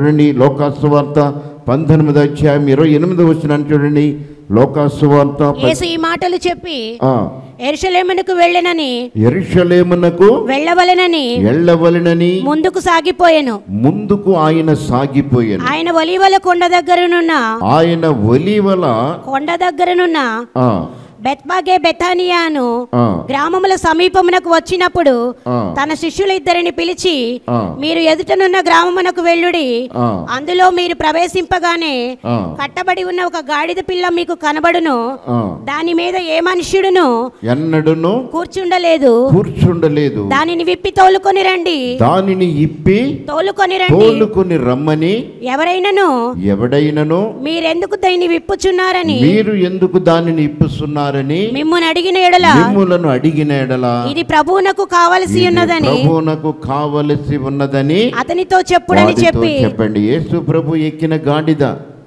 చూడండి లోకాసు వార్త పంతొమ్మిది అధ్యాయం ఇరవై ఎనిమిది వచ్చిన చూడండి లోకాసు వార్త ప- యేసు ఈ మాటలు చెప్పి ఆ, ఎరుషలేమునకు వెళ్ళనని యెరూషలేమునకు వెళ్ళవలెనని వెళ్ళవలెనని ముందుకు సాగిపోయెను ముందుకు ఆయన సాగిపోయాను ఆయన ఒలీవల కొండ దగ్గరనున్న ఆయన ఒలివల కొండ దగ్గరనున్న ఆ, బెత్బాగే బెతానియాను ఆ, గ్రామముల సమీపమునకు వచ్చినప్పుడు ఆ. తన శిష్యులిద్దరిని పిలిచి ఆ. మీరు ఎదుటనున్న గ్రామమునకు వెళ్ళుడి ఆ. అందులో మీరు ప్రవేశింపగానే ఆ. కట్టబడి ఉన్న ఒక గాడిద పిల్ల మీకు కనబడును ఆ. దాని మీద ఏ మనుష్యుడును ఎన్నడును కూర్చుండలేదు కూర్చుండలేదు దానిని విప్పి తోలుకొని రండి దానిని ఇప్పి తోలుకొని రండి తోలుకొని రమ్మని ఎవరైనను ఎవడైనను మీరెందుకు దాన్ని విప్పుచున్నారని మీరు ఎందుకు దానిని ఇప్పుస్తున్నారని మిమ్మును అడిగిన ఎడల మిమ్ములను అడిగిన ఎడలా ఇది ప్రభువునకు కావలసి ఇది ఉన్నదని ప్రభువునకు కావలసి ఉన్నదని అతనితో చెప్పుడని వారితో చెప్పి చెప్పండి యేసు ప్రభు ఎక్కిన గాడిద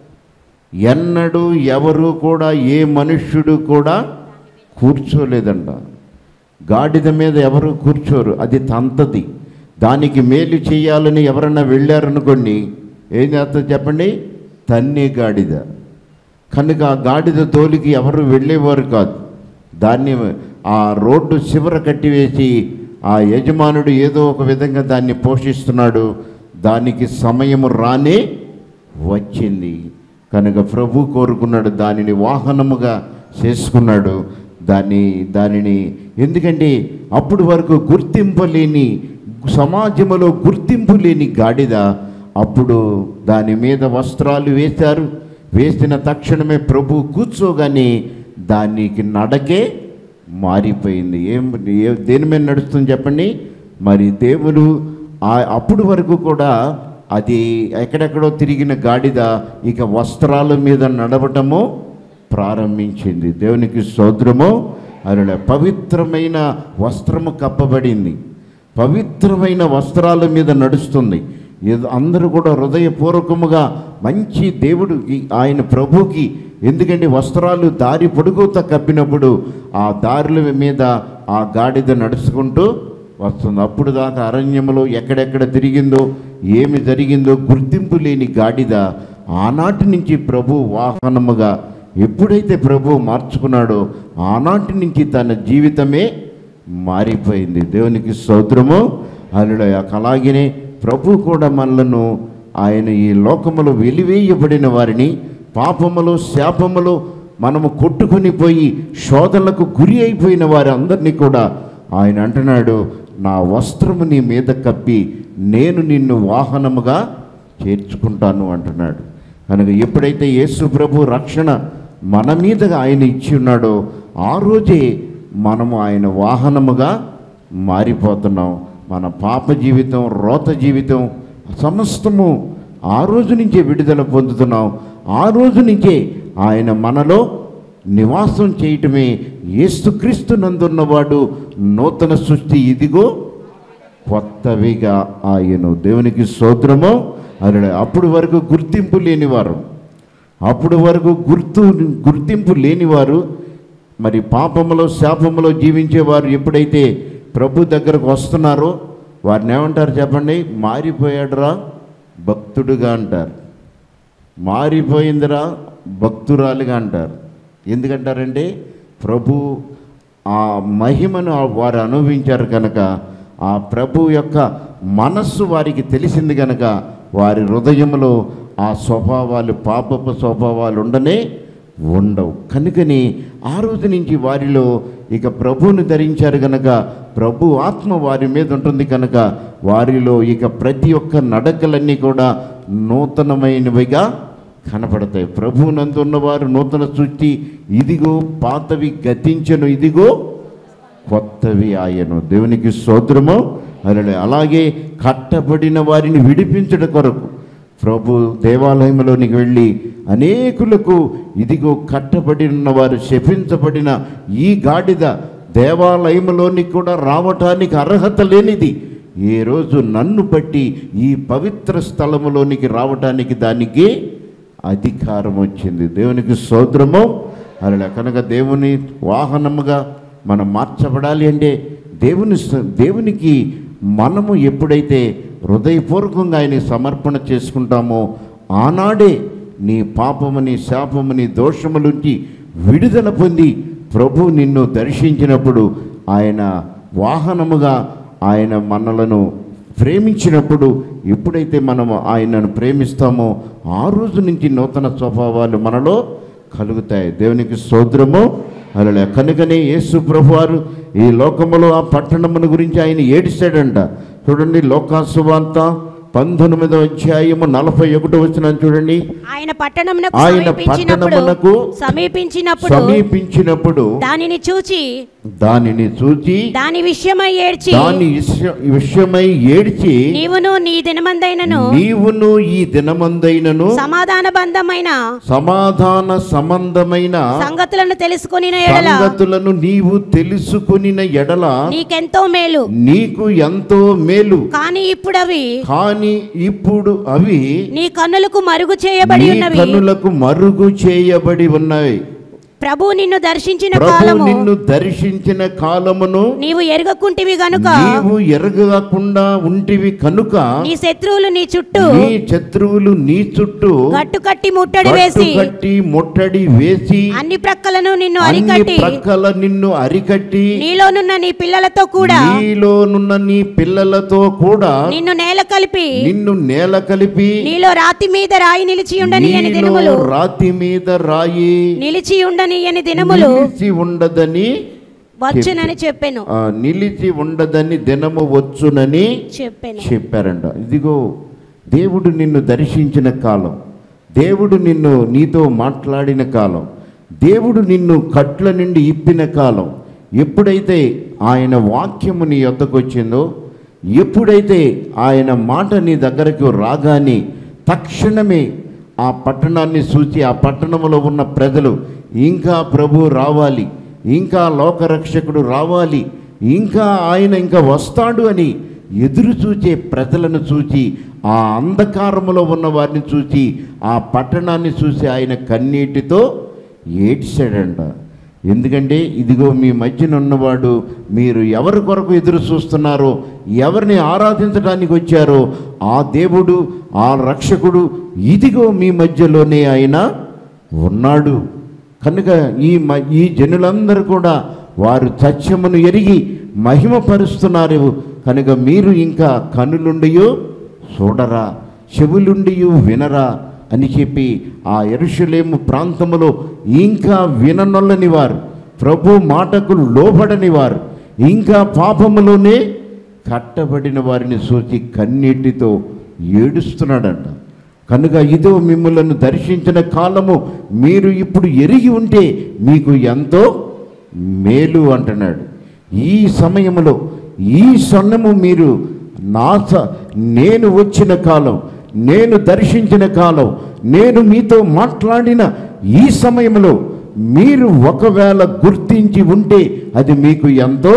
ఎన్నడూ ఎవరు కూడా ఏ మనుష్యుడు కూడా కూర్చోలేదంట గాడిద మీద ఎవరు కూర్చోరు అది తంతది దానికి మేలు చేయాలని ఎవరన్నా వెళ్ళారనుకోండి ఏం చేస్తారు చెప్పండి తన్నే గాడిద కనుక ఆ గాడిద తోలికి ఎవరు వెళ్ళేవారు కాదు దాన్ని ఆ రోడ్డు చివర కట్టివేసి ఆ యజమానుడు ఏదో ఒక విధంగా దాన్ని పోషిస్తున్నాడు దానికి సమయము రానే వచ్చింది కనుక ప్రభు కోరుకున్నాడు దానిని వాహనముగా చేసుకున్నాడు దాన్ని దానిని ఎందుకంటే అప్పుడు వరకు గుర్తింపలేని సమాజంలో గుర్తింపు లేని గాడిద అప్పుడు దాని మీద వస్త్రాలు వేశారు వేసిన తక్షణమే ప్రభు కూర్చోగానే దానికి నడకే మారిపోయింది ఏం ఏ- దేని మీద నడుస్తుంది చెప్పండి మరి దేవుడు ఆ అప్పుడు వరకు కూడా అది ఎక్కడెక్కడో తిరిగిన గాడిద ఇక వస్త్రాల మీద నడవటము ప్రారంభించింది దేవునికి సోదరము అలా పవిత్రమైన వస్త్రము కప్పబడింది పవిత్రమైన వస్త్రాల మీద నడుస్తుంది ఏదో అందరూ కూడా హృదయపూర్వకముగా మంచి దేవుడికి ఆయన ప్రభుకి ఎందుకంటే వస్త్రాలు దారి పొడుగుతా కప్పినప్పుడు ఆ దారుల మీద ఆ గాడిద నడుచుకుంటూ వస్తుంది అప్పుడు దాకా అరణ్యంలో ఎక్కడెక్కడ తిరిగిందో ఏమి జరిగిందో గుర్తింపు లేని గాడిద ఆనాటి నుంచి ప్రభు వాహనముగా ఎప్పుడైతే ప్రభు మార్చుకున్నాడో ఆనాటి నుంచి తన జీవితమే మారిపోయింది దేవునికి స్తోత్రము అల్లుడు అలాగనే ప్రభు కూడా మనలను ఆయన ఈ లోకములో వెలివేయబడిన వారిని పాపములు శాపములు మనము కొట్టుకొని పోయి శోధనలకు గురి అయిపోయిన వారి అందరినీ కూడా ఆయన అంటున్నాడు నా వస్త్రము నీ మీద కప్పి నేను నిన్ను వాహనముగా చేర్చుకుంటాను అంటున్నాడు కనుక ఎప్పుడైతే యేసు ప్రభు రక్షణ మన మీదగా ఆయన ఇచ్చి ఉన్నాడో ఆ రోజే మనము ఆయన వాహనముగా మారిపోతున్నాం మన పాప జీవితం రోత జీవితం సమస్తము ఆ రోజు నుంచే విడుదల పొందుతున్నాం ఆ రోజు నుంచే ఆయన మనలో నివాసం చేయటమే యేసుక్రీస్తు నందున్నవాడు నూతన సృష్టి ఇదిగో కొత్తవిగా ఆయను దేవునికి స్తోత్రము అలా అప్పుడు వరకు గుర్తింపు లేనివారు అప్పుడు వరకు గుర్తు గుర్తింపు లేనివారు మరి పాపములో శాపములో జీవించేవారు ఎప్పుడైతే ప్రభు దగ్గరకు వస్తున్నారో వారిని ఏమంటారు చెప్పండి మారిపోయాడురా భక్తుడుగా అంటారు మారిపోయిందిరా భక్తురాలుగా అంటారు ఎందుకంటారంటే ప్రభు ఆ మహిమను వారు అనుభవించారు కనుక ఆ ప్రభు యొక్క మనస్సు వారికి తెలిసింది కనుక వారి హృదయంలో ఆ స్వభావాలు పాపపు స్వభావాలు ఉండనే ఉండవు కనుకని ఆ రోజు నుంచి వారిలో ఇక ప్రభువుని ధరించారు కనుక ప్రభు ఆత్మ వారి మీద ఉంటుంది కనుక వారిలో ఇక ప్రతి ఒక్క నడకలన్నీ కూడా నూతనమైనవిగా కనపడతాయి ప్రభు నందున్నవారు నూతన సృష్టి ఇదిగో పాతవి గతించను ఇదిగో కొత్తవి ఆయను దేవునికి స్తోత్రము అలా అలాగే కట్టబడిన వారిని విడిపించడం కొరకు ప్రభు దేవాలయంలోనికి వెళ్ళి అనేకులకు ఇదిగో కట్టబడిన వారు శపించబడిన ఈ గాడిద దేవాలయంలోనికి కూడా రావటానికి అర్హత లేనిది ఏ రోజు నన్ను బట్టి ఈ పవిత్ర స్థలములోనికి రావటానికి దానికి అధికారం వచ్చింది దేవునికి స్తోత్రము అలా కనుక దేవుని వాహనముగా మనం మార్చబడాలి అంటే దేవుని స- దేవునికి మనము ఎప్పుడైతే హృదయపూర్వకంగా ఆయన సమర్పణ చేసుకుంటామో ఆనాడే నీ పాపమని శాపమని దోషములుంచి విడుదల పొంది ప్రభు నిన్ను దర్శించినప్పుడు ఆయన వాహనముగా ఆయన మనలను ప్రేమించినప్పుడు ఎప్పుడైతే మనము ఆయనను ప్రేమిస్తామో ఆ రోజు నుంచి నూతన స్వభావాలు మనలో కలుగుతాయి దేవునికి స్తోత్రము అలా కనుకనే యేసు ప్రభువారు ఈ లోకములో ఆ పట్టణమును గురించి ఆయన ఏడిశాడంట చూడండి లోకాసువార్త పంతొమ్మిదో అధ్యాయము నలభై ఒకటో వచ్చిన చూడండి ఆయన పట్టణమునకు ఆయన సమీపించినప్పుడు పట్టణమునకు సమీపించినప్పుడు సమీపించినప్పుడు దానిని చూచి దానిని చూచి దాని విషయమై ఏడ్చి దాని విష- విషయమై ఏడ్చి నీవును నీ దినమందైనను నీవును ఈ దినమందైనను సమాధాన బంధమైన సమాధాన సంబంధమైన సంగతులను తెలుసుకుని ఎడల సంగతులను నీవు తెలుసుకునిన ఎడల నీకెంతో మేలు నీకు ఎంతో మేలు కానీ ఇప్పుడు అవి కానీ ఇప్పుడు అవి నీ కన్నులకు మరుగు చేయబడి నీ ఉన్నవి కన్నులకు మరుగు చేయబడి ఉన్నవి ప్రభు నిన్ను దర్శించిన ప్రభు కాలము నిన్ను దర్శించిన కాలమును నీవు ఎరగకుంటివి గనుక నీవు ఎరగకుండా ఉంటివి కనుక నీ శత్రువులు నీ చుట్టూ నీ శత్రువులు నీ చుట్టూ గట్టు కట్టి ముట్టడి గట్టు వేసి కట్టి ముట్టడి వేసి అన్ని ప్రక్కలను నిన్ను అన్ని అరికట్టి ప్రక్కల నిన్ను అరికట్టి నీలోనున్న నీ పిల్లలతో కూడా నీలోనున్న నీ పిల్లలతో కూడా నిన్ను నేల కలిపి నిన్ను నేల కలిపి నీలో రాతి మీద రాయి నిలిచి ఉండని అని నీలో దినములు రాతి మీద రాయి నిలిచి ఉండని అని దినములు నిలిచి ఉండదని వచ్చునని చెప్పాను ఆ, నిలిచి ఉండదని దినము వచ్చునని చెప్పాను చెప్పారంట ఇదిగో దేవుడు నిన్ను దర్శించిన కాలం దేవుడు నిన్ను నీతో మాట్లాడిన కాలం దేవుడు నిన్ను కట్ల నుండి ఇప్పిన కాలం ఎప్పుడైతే ఆయన వాక్యము నీ యొద్దకు వచ్చిందో ఎప్పుడైతే ఆయన మాట నీ దగ్గరకు రాగానే తక్షణమే ఆ పట్టణాన్ని చూసి ఆ పట్టణంలో ఉన్న ప్రజలు ఇంకా ప్రభు రావాలి ఇంకా లోకరక్షకుడు రావాలి ఇంకా ఆయన ఇంకా వస్తాడు అని ఎదురు చూచే ప్రజలను చూచి ఆ అంధకారములో ఉన్న వారిని చూచి ఆ పట్టణాన్ని చూసి ఆయన కన్నీటితో ఏడ్చాడంట ఎందుకంటే ఇదిగో మీ మధ్యన ఉన్నవాడు మీరు ఎవరి కొరకు ఎదురు చూస్తున్నారో ఎవరిని ఆరాధించడానికి వచ్చారో ఆ దేవుడు ఆ రక్షకుడు ఇదిగో మీ మధ్యలోనే ఆయన ఉన్నాడు కనుక ఈ మ ఈ జనులందరూ కూడా వారు సత్యమును ఎరిగి మహిమపరుస్తున్నారు కనుక మీరు ఇంకా కనులుండియో చూడరా చెవులుండియు వినరా అని చెప్పి ఆ ఎరుషలేము ప్రాంతములో ఇంకా విననొల్లని వారు ప్రభు మాటకు లోబడని వారు ఇంకా పాపములోనే కట్టబడిన వారిని చూచి కన్నీటితో ఏడుస్తున్నాడంట కనుక ఇదో మిమ్మలను దర్శించిన కాలము మీరు ఇప్పుడు ఎరిగి ఉంటే మీకు ఎంతో మేలు అంటున్నాడు ఈ సమయంలో ఈ సొన్నము మీరు నా స- నేను వచ్చిన కాలం నేను దర్శించిన కాలం నేను మీతో మాట్లాడిన ఈ సమయంలో మీరు ఒకవేళ గుర్తించి ఉంటే అది మీకు ఎంతో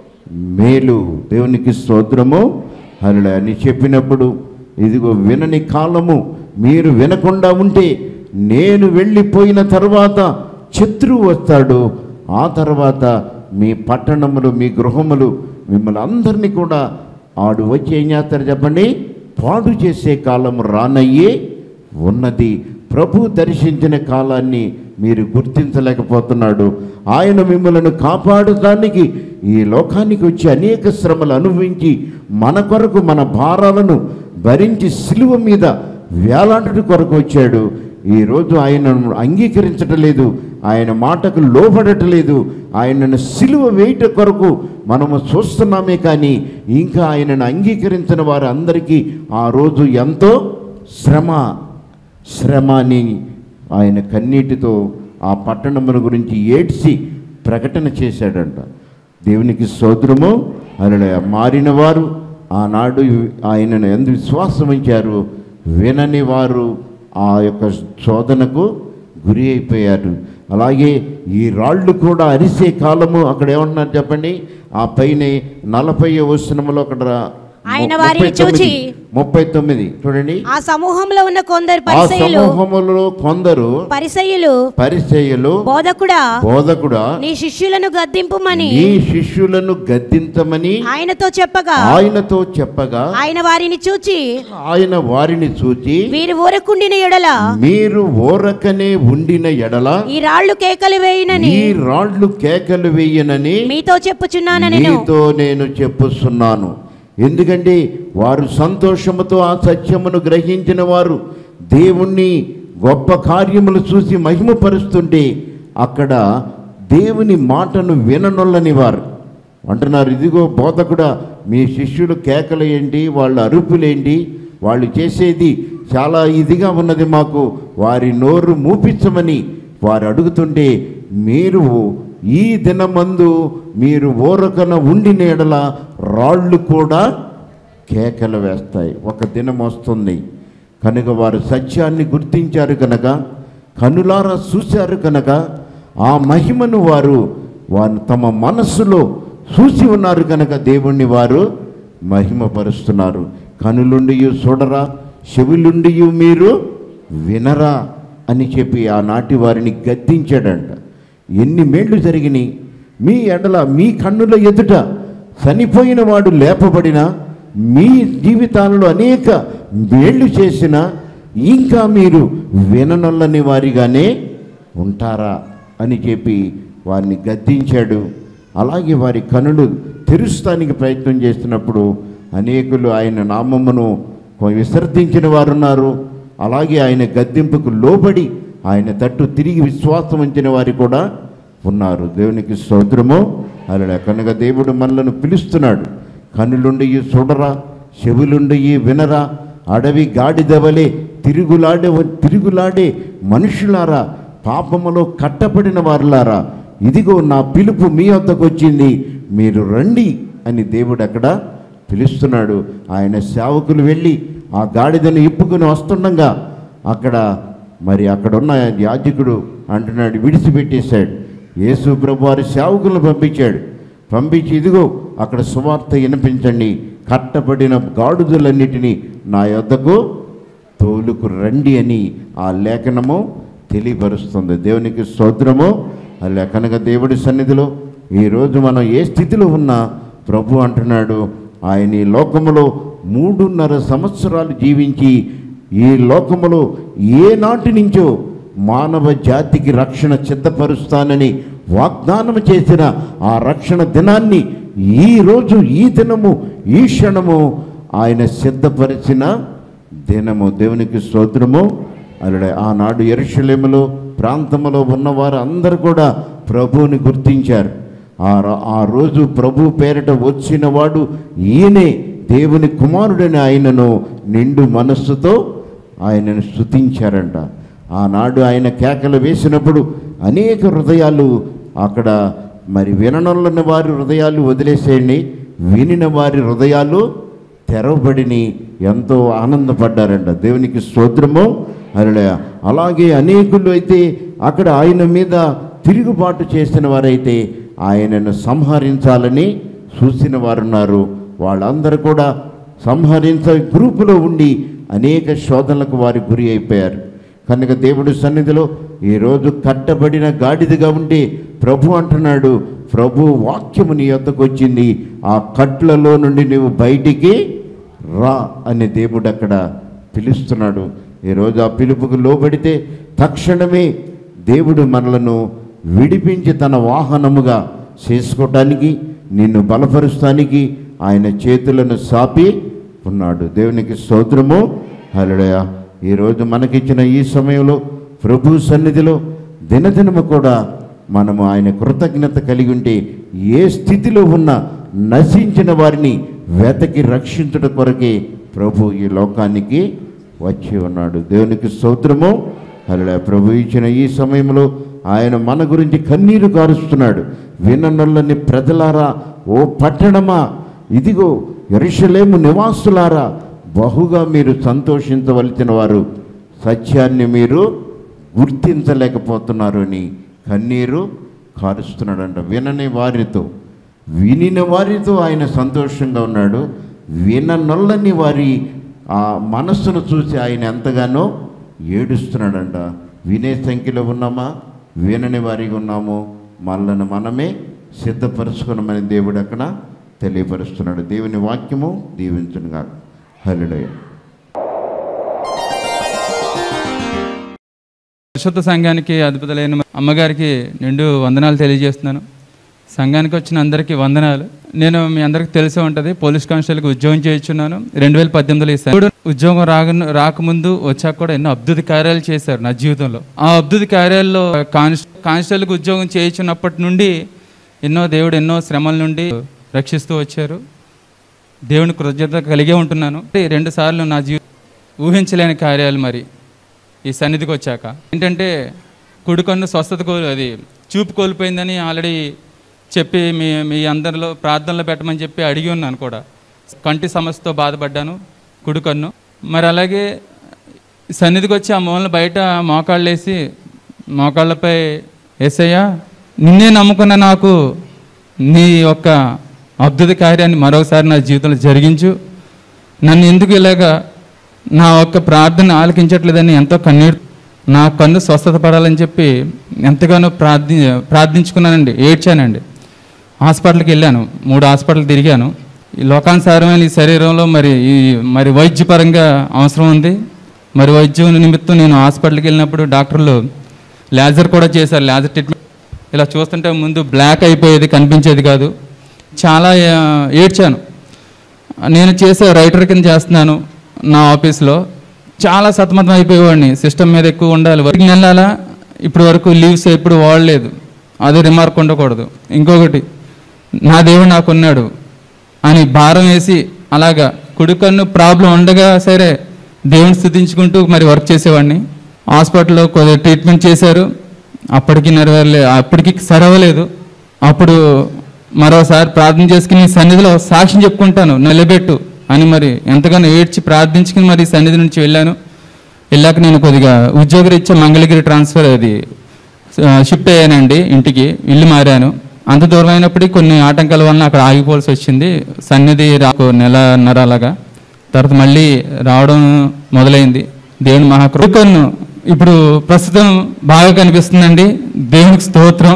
మేలు దేవునికి స్తోత్రము అలా అని చెప్పినప్పుడు ఇదిగో వినని కాలము మీరు వినకుండా ఉంటే నేను వెళ్ళిపోయిన తర్వాత శత్రువు వస్తాడు ఆ తర్వాత మీ పట్టణములు మీ గృహములు మిమ్మల్ని అందరినీ కూడా ఆడు వచ్చి ఏం చేస్తారు చెప్పండి పాడు చేసే కాలం రానయ్యే ఉన్నది ప్రభు దర్శించిన కాలాన్ని మీరు గుర్తించలేకపోతున్నాడు ఆయన మిమ్మల్ని కాపాడటానికి ఈ లోకానికి వచ్చి అనేక శ్రమలు అనుభవించి మన కొరకు మన భారాలను భరించి సిలువ మీద వేలాడటి కొరకు వచ్చాడు ఈరోజు ఆయనను అంగీకరించటం లేదు ఆయన మాటకు లోబడటలేదు ఆయనను సిలువ వేయట కొరకు మనము చూస్తున్నామే కానీ ఇంకా ఆయనను అంగీకరించిన వారు అందరికీ ఆ రోజు ఎంతో శ్రమ శ్రమ అని ఆయన కన్నీటితో ఆ పట్టణముల గురించి ఏడ్చి ప్రకటన చేశాడంట దేవునికి సోదరము అలా మారిన వారు ఆనాడు ఆయనను ఎందు విశ్వాసం ఉంచారు వినని వారు ఆ యొక్క శోధనకు గురి అయిపోయారు అలాగే ఈ రాళ్ళు కూడా అరిసే కాలము అక్కడ ఏమంటున్నారు చెప్పండి ఆ పైన నలభై వచనములో అక్కడ రా- ఆయన ము- వారిని ముప్పై తొమ్మిది. చూచి ముప్పై తొమ్మిది చూడండి ఆ సమూహంలో ఉన్న కొందరు ఆ పరిసయులు సమూహములో కొందరు పరిసయులు పరిచయులు బోధకుడా బోధకుడా నీ శిష్యులను గద్దింపుమని నీ శిష్యులను గద్దించమని ఆయనతో చెప్పగా ఆయనతో చెప్పగా ఆయన వారిని చూచి ఆయన వారిని చూచి వీరు ఊరకుండిన ఎడల మీరు ఓరకనే ఉండిన ఎడల ఈ రాళ్ళు కేకలు వేయునని ఈ రాళ్ళు కేకలు వేయనని మీతో చెప్పుచున్నానని నీతో నేను చెప్పుస్తున్నాను ఎందుకంటే వారు సంతోషముతో ఆ సత్యమును గ్రహించిన వారు దేవుణ్ణి గొప్ప కార్యములు చూసి మహిమపరుస్తుంటే అక్కడ దేవుని మాటను విననొల్లని వారు అంటున్నారు ఇదిగో బోధకుడా మీ శిష్యులు కేకలేంటి వాళ్ళ అరుపులేంటి వాళ్ళు చేసేది చాలా ఇదిగా ఉన్నది మాకు వారి నోరు మూపించమని వారు అడుగుతుంటే మీరు ఈ దినమందు మీరు ఓరకన ఉండిన ఎడల రాళ్ళు కూడా కేకలు వేస్తాయి ఒక దినం వస్తుంది కనుక వారు సత్యాన్ని గుర్తించారు కనుక కనులారా చూశారు కనుక ఆ మహిమను వారు వారు తమ మనస్సులో చూసి ఉన్నారు కనుక దేవుణ్ణి వారు మహిమపరుస్తున్నారు కనులుండి చూడరా చెవులుండి మీరు వినరా అని చెప్పి ఆనాటి వారిని గద్దించాడంట ఎన్ని మేళ్ళు జరిగినాయి మీ ఎడల మీ కన్నుల ఎదుట చనిపోయిన వాడు లేపబడిన మీ జీవితాలలో అనేక మేళ్ళు చేసిన ఇంకా మీరు విననొల్లని వారిగానే ఉంటారా అని చెప్పి వారిని గద్దించాడు అలాగే వారి కనులు తెరుస్తానికి ప్రయత్నం చేస్తున్నప్పుడు అనేకులు ఆయన నామమును విసర్జించిన వారు ఉన్నారు అలాగే ఆయన గద్దింపుకు లోబడి ఆయన తట్టు తిరిగి విశ్వాసం ఉంచిన వారు కూడా ఉన్నారు దేవునికి స్తోత్రము అలా కనుక దేవుడు మనలను పిలుస్తున్నాడు కనులుండి చూడరా చెవులుండి వినరా అడవి గాడిదవలే తిరుగులాడే తిరుగులాడే మనుషులారా పాపములో కట్టబడిన వారులారా ఇదిగో నా పిలుపు మీ వద్దకు వచ్చింది మీరు రండి అని దేవుడు అక్కడ పిలుస్తున్నాడు ఆయన సేవకులు వెళ్ళి ఆ గాడిదను ఇప్పుకొని వస్తుండగా అక్కడ మరి అక్కడ ఉన్న యాజకుడు అంటున్నాడు విడిచిపెట్టేశాడు యేసు ప్రభు వారి సేవకులను పంపించాడు పంపించి ఇదిగో అక్కడ సువార్త వినిపించండి కట్టబడిన గాడుదలన్నిటినీ నా యొద్దకు తోలుకు రండి అని ఆ లేఖనము తెలియపరుస్తుంది దేవునికి స్తోత్రము ఆ లేఖనగా దేవుడి సన్నిధిలో ఈరోజు మనం ఏ స్థితిలో ఉన్నా ప్రభు అంటున్నాడు ఆయన ఈ లోకములో మూడున్నర సంవత్సరాలు జీవించి ఈ లోకములో ఏ నాటి నుంచో మానవ జాతికి రక్షణ సిద్ధపరుస్తానని వాగ్దానం చేసిన ఆ రక్షణ దినాన్ని ఈ రోజు ఈ దినము ఈ క్షణము ఆయన సిద్ధపరిచిన దినము దేవునికి స్తోత్రము అలా ఆనాడు ఎరుషలేములో ప్రాంతములో ఉన్నవారు అందరూ కూడా ప్రభువుని గుర్తించారు ఆ ర- ఆ రోజు ప్రభు పేరిట వచ్చిన వాడు ఈయనే దేవుని కుమారుడని ఆయనను నిండు మనస్సుతో ఆయనను స్తుతించారంట ఆనాడు ఆయన కేకలు వేసినప్పుడు అనేక హృదయాలు అక్కడ మరి విననున్న వారి హృదయాలు వదిలేసేయండి వినిన వారి హృదయాలు తెరవబడిని ఎంతో ఆనందపడ్డారంట దేవునికి స్తోత్రము హల్లెలూయా అలాగే అనేకులు అయితే అక్కడ ఆయన మీద తిరుగుబాటు చేసిన వారైతే ఆయనను సంహరించాలని చూసిన వారు ఉన్నారు వాళ్ళందరూ కూడా సంహరించ గ్రూపులో ఉండి అనేక శోధనలకు వారి గురి అయిపోయారు కనుక దేవుడి సన్నిధిలో ఈరోజు కట్టబడిన గాడిదగా ఉంటే ప్రభు అంటున్నాడు ప్రభు వాక్యము నీ యొద్దకు వచ్చింది ఆ కట్లలో నుండి నువ్వు బయటికి రా అని దేవుడు అక్కడ పిలుస్తున్నాడు ఈరోజు ఆ పిలుపుకు లోబడితే తక్షణమే దేవుడు మనలను విడిపించి తన వాహనముగా చేసుకోవటానికి నిన్ను బలపరుస్తానికి ఆయన చేతులను సాపి ఉన్నాడు దేవునికి స్తోత్రము హల్లెలూయ ఈరోజు మనకిచ్చిన ఈ సమయంలో ప్రభు సన్నిధిలో దినదినము కూడా మనము ఆయన కృతజ్ఞత కలిగి ఉంటే ఏ స్థితిలో ఉన్న నశించిన వారిని వెతకి రక్షించుట కొరకే ప్రభు ఈ లోకానికి వచ్చి ఉన్నాడు దేవునికి స్తోత్రము అలా ప్రభు ఇచ్చిన ఈ సమయంలో ఆయన మన గురించి కన్నీరు కారుస్తున్నాడు విననొల్లని ప్రజలారా ఓ పట్టణమా ఇదిగో ఎరుషలేము నివాసులారా బహుగా మీరు సంతోషించవలసిన వారు సత్యాన్ని మీరు గుర్తించలేకపోతున్నారు అని కన్నీరు కారుస్తున్నాడంట వినని వారితో వినిన వారితో ఆయన సంతోషంగా ఉన్నాడు విననొల్లని వారి ఆ మనస్సును చూసి ఆయన ఎంతగానో ఏడుస్తున్నాడంట వినే సంఖ్యలో ఉన్నామా వినని వారిగా ఉన్నాము మనల్ని మనమే సిద్ధపరచుకున్నామని దేవుడు అక్కడ తెలియపరుస్తున్నాడు దేవుని వాక్యము దీవించునుగా హలుడయ్య పరిశుద్ధ సంఘానికి అధిపతులైన అమ్మగారికి నిండు వందనాలు తెలియజేస్తున్నాను సంఘానికి వచ్చిన అందరికీ వందనాలు నేను మీ అందరికీ తెలిసే ఉంటుంది పోలీస్ కానిస్టేబుల్కి ఉద్యోగం చేయించున్నాను రెండు వేల పద్దెనిమిదిలో ఇస్తాను ఇప్పుడు ఉద్యోగం రాక రాకముందు వచ్చాక కూడా ఎన్నో అద్భుత కార్యాలు చేశారు నా జీవితంలో ఆ అద్భుత కార్యాల్లో కానిస్ కానిస్టేబుల్కి ఉద్యోగం చేయించున్నప్పటి నుండి ఎన్నో దేవుడు ఎన్నో శ్రమల నుండి రక్షిస్తూ వచ్చారు దేవుని కృతజ్ఞత కలిగే ఉంటున్నాను రెండు సార్లు నా జీవి ఊహించలేని కార్యాలు మరి ఈ సన్నిధికి వచ్చాక ఏంటంటే కుడికన్ను స్వస్థత కోల్ అది చూపు కోల్పోయిందని ఆల్రెడీ చెప్పి మీ మీ అందరిలో ప్రార్థనలో పెట్టమని చెప్పి అడిగి ఉన్నాను కూడా కంటి సమస్యతో బాధపడ్డాను కుడికన్ను మరి అలాగే సన్నిధికి వచ్చి ఆ మూలన బయట మోకాళ్ళు వేసి మోకాళ్ళపై ఏసయ్యా నిన్నే నమ్ముకున్న నాకు నీ యొక్క అద్భుత కార్యాన్ని మరొకసారి నా జీవితంలో జరిగించు నన్ను ఎందుకు ఇలాగా నా యొక్క ప్రార్థన ఆలకించట్లేదని ఎంతో కన్నీరు నా కన్ను స్వస్థత పడాలని చెప్పి ఎంతగానో ప్రార్థి ప్రార్థించుకున్నానండి ఏడ్చానండి హాస్పిటల్కి వెళ్ళాను మూడు హాస్పిటల్ తిరిగాను ఈ లోకానుసారమైన ఈ శరీరంలో మరి ఈ మరి వైద్యపరంగా అవసరం ఉంది మరి వైద్యం నిమిత్తం నేను హాస్పిటల్కి వెళ్ళినప్పుడు డాక్టర్లు లేజర్ కూడా చేశారు లేజర్ ట్రీట్మెంట్ ఇలా చూస్తుంటే ముందు బ్లాక్ అయిపోయేది కనిపించేది కాదు చాలా ఆ, ఏడ్చాను నేను చేసే రైటర్ కింద చేస్తున్నాను నా ఆఫీస్లో చాలా సతమతం అయిపోయేవాడిని సిస్టమ్ మీద ఎక్కువ ఉండాలి వర్క్ వెళ్ళాలా ఇప్పటి వరకు లీవ్స్ ఎప్పుడు వాడలేదు అదే రిమార్క్ ఉండకూడదు ఇంకొకటి నా దేవుడు నాకున్నాడు అని భారం వేసి అలాగా కుడికన్ను ప్రాబ్లం ఉండగా సరే దేవుని స్థుతించుకుంటూ మరి వర్క్ చేసేవాడిని హాస్పిటల్లో కొద్దిగా ట్రీట్మెంట్ చేశారు అప్పటికి నెరవేరలే అప్పటికి సరవలేదు అప్పుడు మరోసారి ప్రార్థన చేసుకుని సన్నిధిలో సాక్ష్యం చెప్పుకుంటాను నిలబెట్టు అని మరి ఎంతగానో ఏడ్చి ప్రార్థించుకుని మరి సన్నిధి నుంచి వెళ్ళాను వెళ్ళాక నేను కొద్దిగా ఉద్యోగరీత్యా మంగళగిరి ట్రాన్స్ఫర్ అది ఆ, షిఫ్ట్ అయ్యానండి ఇంటికి ఇల్లు మారాను అంత దూరం అయినప్పటికీ కొన్ని ఆటంకాల వలన అక్కడ ఆగిపోవాల్సి వచ్చింది సన్నిధి రాకు నెలన్నర అలాగా తర్వాత మళ్ళీ రావడం మొదలైంది దేవుని మహాకృపను ఇప్పుడు ప్రస్తుతం బాగా కనిపిస్తుందండి దేవునికి స్తోత్రం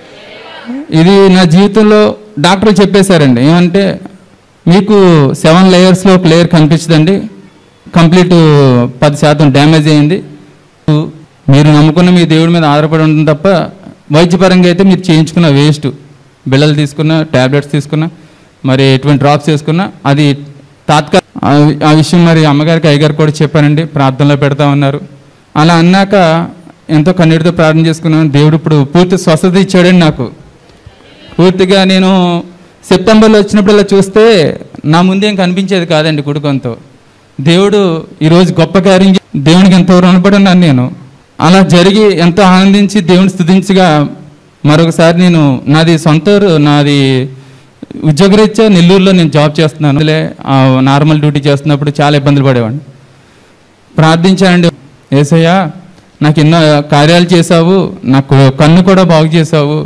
ఇది నా జీవితంలో డాక్టర్లు చెప్పేశారండి ఏమంటే మీకు సెవెన్ లేయర్స్లో ఒక లేయర్ కనిపించదండి కంప్లీట్ పది శాతం డ్యామేజ్ అయింది మీరు నమ్ముకున్న మీ దేవుడి మీద ఆధారపడి ఉంటుంది తప్ప వైద్యపరంగా అయితే మీరు చేయించుకున్న వేస్ట్ బిళ్ళలు తీసుకున్న ట్యాబ్లెట్స్ తీసుకున్న మరి ఎటువంటి డ్రాప్స్ వేసుకున్నా అది తాత్కాల ఆ- ఆ విషయం మరి అమ్మగారికి అయ్యగారు కూడా చెప్పానండి ప్రార్థనలో పెడతా ఉన్నారు అలా అన్నాక ఎంతో కన్నీటితో ప్రార్థన చేసుకున్నాను దేవుడు ఇప్పుడు పూర్తి స్వస్థత ఇచ్చాడండి నాకు పూర్తిగా నేను సెప్టెంబర్లో వచ్చినప్పుడు ఇలా చూస్తే నా ముందేం కనిపించేది కాదండి కుడుకంతో దేవుడు ఈరోజు గొప్ప కార్యం చే- దేవునికి ఎంతో రుణపడి ఉన్నాను నేను అలా జరిగి ఎంతో ఆనందించి దేవుని స్థుతించగా మరొకసారి నేను నాది సొంత ఊరు, నాది ఉద్యోగరీత్యా నెల్లూరులో నేను జాబ్ చేస్తున్నాను అందులో ఆ నార్మల్ డ్యూటీ చేస్తున్నప్పుడు చాలా ఇబ్బందులు పడేవాడిని ప్రార్థించానండి ఏసయ్యా నాకు ఎన్నో కార్యాలు చేశావు నాకు కన్ను కూడా బాగు చేశావు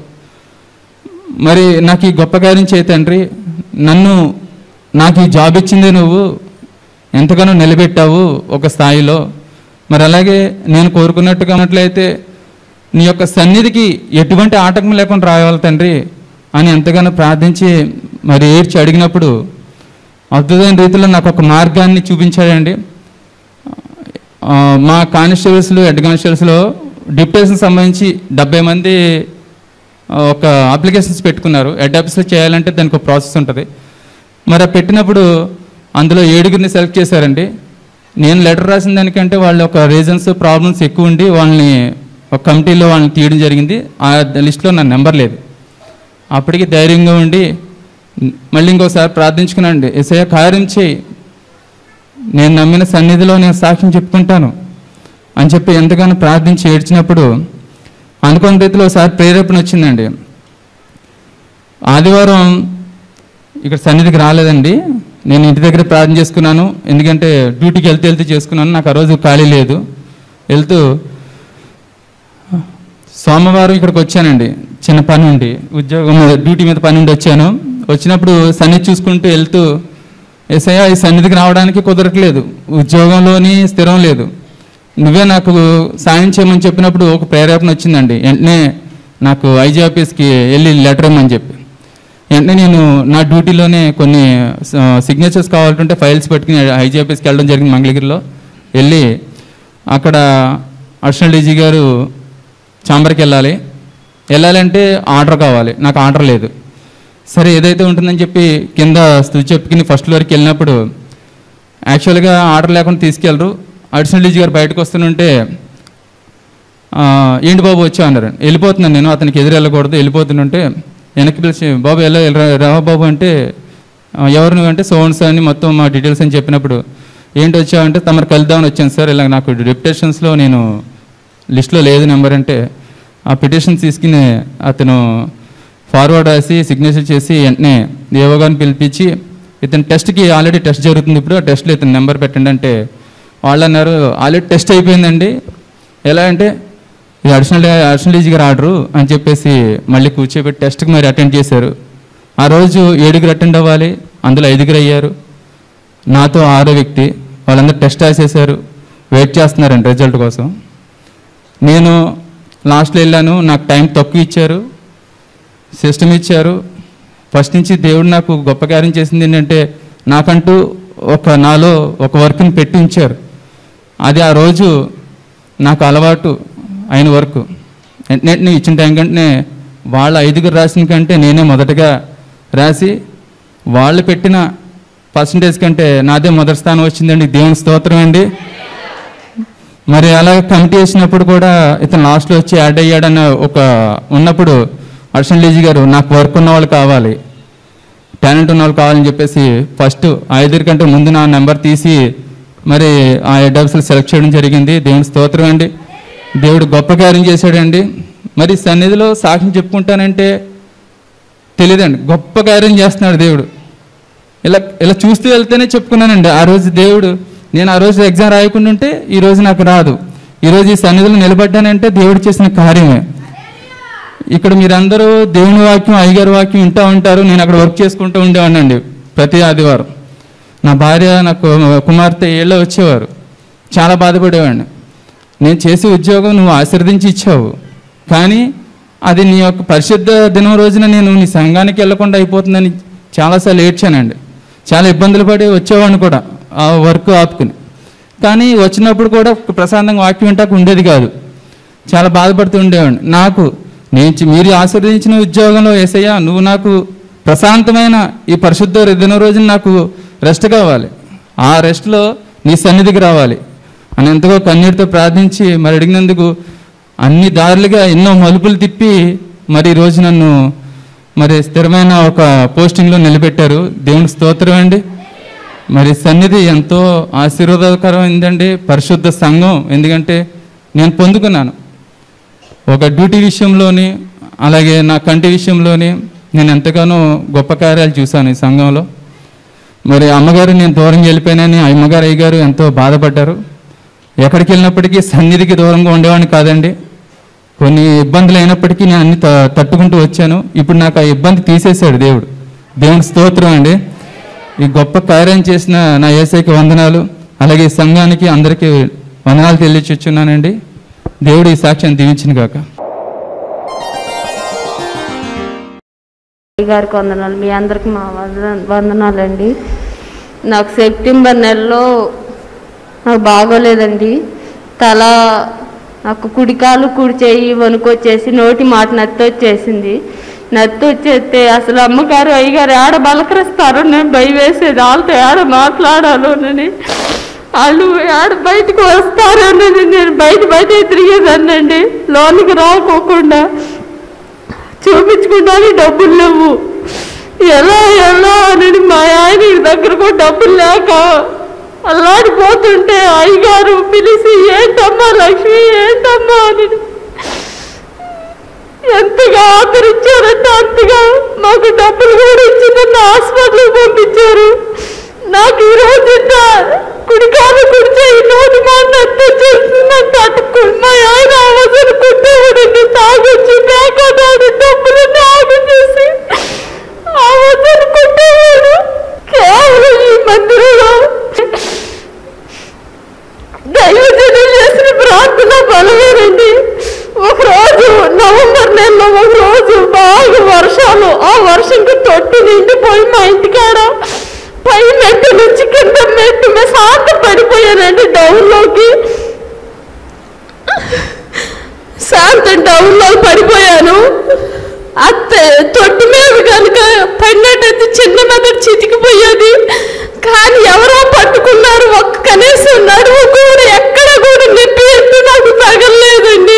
మరి నాకు ఈ గొప్ప కార్యం చేయి తండ్రి నన్ను నాకు ఈ జాబ్ ఇచ్చిందే నువ్వు ఎంతగానో నిలబెట్టావు ఒక స్థాయిలో మరి అలాగే నేను కోరుకున్నట్టుగా ఉన్నట్లయితే నీ యొక్క సన్నిధికి ఎటువంటి ఆటంకం లేకుండా రావాలి తండ్రి అని ఎంతగానో ప్రార్థించి మరి ఏడ్చి అడిగినప్పుడు అద్భుతమైన రీతిలో నాకు ఒక మార్గాన్ని చూపించాడండి ఆ, మా కానిస్టేబుల్స్లో హెడ్ కానిస్టేబుల్స్లో డిప్యూటేషన్ సంబంధించి డెబ్బై మంది ఆ, ఒక అప్లికేషన్స్ పెట్టుకున్నారు హెడ్ ఆఫీస్లో చేయాలంటే దానికి ఒక ప్రాసెస్ ఉంటుంది మరి ఆ పెట్టినప్పుడు అందులో ఏడుగురిని సెలెక్ట్ చేశారండి నేను లెటర్ రాసిన దానికంటే వాళ్ళ ఒక రీజన్స్ ప్రాబ్లమ్స్ ఎక్కువ ఉండి వాళ్ళని ఒక కమిటీలో వాళ్ళని తీయడం జరిగింది ఆ లిస్ట్లో నా నెంబర్ లేదు అప్పటికి ధైర్యంగా ఉండి మళ్ళీ ఇంకోసారి ప్రార్థించుకున్నాండి ఎస్ఐ కార్యం చేయి నేను నమ్మిన సన్నిధిలో నేను సాక్ష్యం చెప్పుకుంటాను అని చెప్పి ఎంతగానో ప్రార్థించి ఏడ్చినప్పుడు అనుకున్న రీతిలో ఒకసారి ప్రేరేపణ వచ్చిందండి ఆదివారం ఇక్కడ సన్నిధికి రాలేదండి నేను ఇంటి దగ్గర ప్రార్థన చేసుకున్నాను ఎందుకంటే డ్యూటీకి వెళ్తే వెళ్తే చేసుకున్నాను నాకు ఆ రోజు ఖాళీ లేదు వెళ్తూ సోమవారం ఇక్కడికి వచ్చానండి చిన్న పని ఉండి ఉద్యోగం మీద డ్యూటీ మీద పని ఉండి వచ్చాను వచ్చినప్పుడు సన్నిధి చూసుకుంటూ వెళ్తూ ఏసయ్య ఈ సన్నిధికి రావడానికి కుదరట్లేదు ఉద్యోగంలోని స్థిరం లేదు నువ్వే నాకు సాయం చేయమని చెప్పినప్పుడు ఒక ప్రేరేపణ వచ్చిందండి వెంటనే నాకు ఐజీ ఆఫీస్కి వెళ్ళి లెటర్ ఇమ్మని చెప్పి వెంటనే నేను నా డ్యూటీలోనే కొన్ని సిగ్నేచర్స్ కావాలంటే ఫైల్స్ పెట్టుకుని ఐజీ ఆఫీస్కి వెళ్ళడం జరిగింది మంగళగిరిలో వెళ్ళి అక్కడ అడిషనల్ డీజీ గారు చాంబర్కి వెళ్ళాలి వెళ్ళాలంటే ఆర్డర్ కావాలి నాకు ఆర్డర్ లేదు సరే ఏదైతే ఉంటుందని చెప్పి కింద స్థుతి చెప్పుకుని ఫస్ట్ ఫ్లోర్కి వెళ్ళినప్పుడు యాక్చువల్గా ఆర్డర్ లేకుండా తీసుకెళ్ళరు అడిషనల్ డీజీ గారు బయటకు వస్తుంటే ఆ, ఏంటి బాబు వచ్చా అన్నారు వెళ్ళిపోతున్నాను నేను అతనికి ఎదురు వెళ్ళకూడదు వెళ్ళిపోతుంటే వెనక్కి పిలిచి బాబు ఎలా రావా బాబు అంటే "ఆ, ఎవరు నువ్వు అంటే సోన్స్ అని మొత్తం మా డీటెయిల్స్ అని చెప్పినప్పుడు ఏంటి వచ్చావు అంటే తమరు కలుద్దామని వచ్చాను సార్ ఇలా నాకు డిప్యుటేషన్స్లో నేను లిస్ట్లో లేదు నెంబర్ అంటే ఆ పిటిషన్ తీసుకుని అతను ఫార్వర్డ్ రాసి సిగ్నేచర్ చేసి వెంటనే దేవో గారిని పిలిపించి ఇతని టెస్ట్కి ఆల్రెడీ టెస్ట్ జరుగుతుంది ఇప్పుడు ఆ టెస్ట్లో ఇతను నెంబర్ పెట్టండి అంటే వాళ్ళు అన్నారు ఆల్రెడీ టెస్ట్ అయిపోయిందండి ఎలా అంటే ఇది అడిషనల్ అడిషనల్ డీజీ గారు ఆర్డరు అని చెప్పేసి మళ్ళీ కూర్చోబెట్టి టెస్ట్కి మరి అటెండ్ చేశారు ఆ రోజు ఏడుగురు అటెండ్ అవ్వాలి అందులో ఐదుగురు అయ్యారు నాతో ఆరో వ్యక్తి వాళ్ళందరూ టెస్ట్ రాసేసారు వెయిట్ చేస్తున్నారండి రిజల్ట్ కోసం నేను లాస్ట్లో వెళ్ళాను నాకు టైం తక్కువ ఇచ్చారు సిస్టమ్ ఇచ్చారు ఫస్ట్ నుంచి దేవుడు నాకు గొప్ప కార్యం చేసింది ఏంటంటే నాకంటూ ఒక నాలో ఒక వర్క్ని పెట్టి ఉంచారు అది ఆ రోజు నాకు అలవాటు అయిన వర్క్ వెంటనే ఇచ్చిన టైం కంటే వాళ్ళ ఐదుగురు రాసిన కంటే నేనే మొదటగా రాసి వాళ్ళు పెట్టిన పర్సంటేజ్ కంటే నాదే మొదటి స్థానం వచ్చిందండి దేవుని స్తోత్రం అండి మరి అలా కమిటీ వేసినప్పుడు కూడా ఇతను లాస్ట్లో వచ్చి యాడ్ అయ్యాడన్న ఒక ఉన్నప్పుడు అర్షన్ లేజీ గారు నాకు వర్క్ ఉన్న వాళ్ళు కావాలి టాలెంట్ ఉన్న వాళ్ళు కావాలని చెప్పేసి ఫస్ట్ ఐదుగురి కంటే ముందు నా నెంబర్ తీసి మరి ఆ హెడ్ ఆఫీసులు సెలెక్ట్ చేయడం జరిగింది దేవుని స్తోత్రం అండి దేవుడు గొప్ప కార్యం చేశాడండి మరి సన్నిధిలో సాక్ష్యం చెప్పుకుంటానంటే తెలియదండి గొప్ప కార్యం చేస్తున్నాడు దేవుడు ఇలా ఇలా చూస్తూ వెళ్తేనే చెప్పుకున్నానండి ఆ రోజు దేవుడు నేను ఆ రోజు ఎగ్జామ్ రాయకుండా ఉంటే ఈ రోజు నాకు రాదు ఈ రోజు ఈ సన్నిధిలో నిలబడ్డానంటే దేవుడు చేసిన కార్యమే ఇక్కడ మీరందరూ దేవుని వాక్యం అయ్యగారి వాక్యం వింటూ ఉంటారు నేను అక్కడ వర్క్ చేసుకుంటూ ఉండేవాడినండి ప్రతి ఆదివారం నా భార్య నాకు కుమార్తె ఏళ్ళో వచ్చేవారు చాలా బాధపడేవాడిని నేను చేసే ఉద్యోగం నువ్వు ఆశీర్వదించి ఇచ్చావు కానీ అది నీ యొక్క పరిశుద్ధ దినం రోజున నేను నీ సంఘానికి వెళ్లకుండా అయిపోతుందని చాలాసార్లు ఏడ్చానండి చాలా ఇబ్బందులు పడి వచ్చేవాడిని కూడా ఆ వర్క్ ఆపుకుని కానీ వచ్చినప్పుడు కూడా ప్రశాంతంగా వాక్యం వింటాకు ఉండేది కాదు చాలా బాధపడుతూ ఉండేవాడిని నాకు నేను చి- మీరు ఆశీర్వదించిన ఉద్యోగంలో ఏసయ్యా నువ్వు నాకు ప్రశాంతమైన ఈ పరిశుద్ధ దిన రోజున నాకు రెస్ట్ కావాలి ఆ రెస్ట్లో నీ సన్నిధికి రావాలి అని ఎంతగా కన్నీటితో ప్రార్థించి మరి అడిగినందుకు అన్ని దారులుగా ఎన్నో మలుపులు తిప్పి మరి ఈ రోజు నన్ను మరి స్థిరమైన ఒక పోస్టింగ్లో నిలబెట్టారు దేవుని స్తోత్రం అండి మరి సన్నిధి ఎంతో ఆశీర్వాదకరమైందండి పరిశుద్ధ సంఘం ఎందుకంటే నేను పొందుకున్నాను ఒక డ్యూటీ విషయంలోని అలాగే నా కంటి విషయంలోని నేను ఎంతగానో గొప్ప కార్యాలు చూశాను ఈ సంఘంలో మరి అమ్మగారు నేను దూరం వెళ్ళిపోయానని అమ్మగారు అయ్యగారు ఎంతో బాధపడ్డారు ఎక్కడికి వెళ్ళినప్పటికీ సన్నిధికి దూరంగా ఉండేవాడిని కాదండి కొన్ని ఇబ్బందులు అయినప్పటికీ నేను అన్ని త- తట్టుకుంటూ వచ్చాను ఇప్పుడు నాకు ఆ ఇబ్బంది తీసేశాడు దేవుడు దేవుని స్తోత్రం అండి ఈ గొప్ప కార్యం చేసిన నా ఏసైకి వందనాలు అలాగే ఈ సంఘానికి అందరికీ వందనాలు తెలియచున్నానండి దేవుడు ఈ సాక్ష్యాన్ని దీవించిన గాక గారికి వందనాలు మీ అందరికి మా వందన వందనాలండి నాకు సెప్టెంబర్ నెలలో నాకు బాగోలేదండి తల నాకు కుడికాలు కుడి చేయి వణుకొచ్చేసి నోటి మాట నత్తి వచ్చేసింది నత్తి వచ్చేస్తే అసలు అమ్మగారు అయ్యగారు ఏడ బలకరిస్తారు నేను భయం వేసేది వాళ్ళతో ఏడ మాట్లాడాలోనని వాళ్ళు ఏడ బయటకు వస్తారన్నది నేను బయట బయట తిరిగేదాన్నండి లోనికి రాకోకుండా చూపించుకుంటాను డబ్బులు లేవు ఎలా ఎలా అని మా ఆయన దగ్గర కూడా డబ్బులు లేక అల్లాడిపోతుంటే అయ్యగారు పిలిచి ఏంటమ్మా లక్ష్మి ఏంటమ్మా అని ఎంతగా ఆదరించారంటే అంతగా మాకు డబ్బులు కూడా ఇచ్చి నన్ను హాస్పిటల్కి పంపించారు నాకు ఈ రోజు ఇంత కుడికాలు కుడిచే ఈ నోటి మాట అంతా చేస్తుందని తట్టుకు మా ఆయన అవసరం కుట్టేవాడండి తాగొచ్చి మేకడాడు డబ్బులన్నీ ఆగు చేసి అవసరం కుట్టేవాడు కేవలం ఈ మధ్య నెలవేరండి ఒక రోజు నవంబర్ నెలలో ఒక రోజు బాగా వర్షాలు ఆ వర్షంకి తొట్టి నిండిపోయి మా ఇంటికాడ పై మెట్టు నుంచి కింద మెట్టు మీద శాంత పడిపోయానండి డౌన్లోకి శాంతం డౌన్లో పడిపోయాను అత్తే తొట్టి మీద కనుక పడినట్టయితే చిన్న మెదడు చితికిపోయేది కానీ ఎవరో పట్టుకున్నారు ఒక్క కనీసం నడుము కూడా ఎక్కడ కూడా నొప్పి ఎత్తు నాకు తగలలేదండి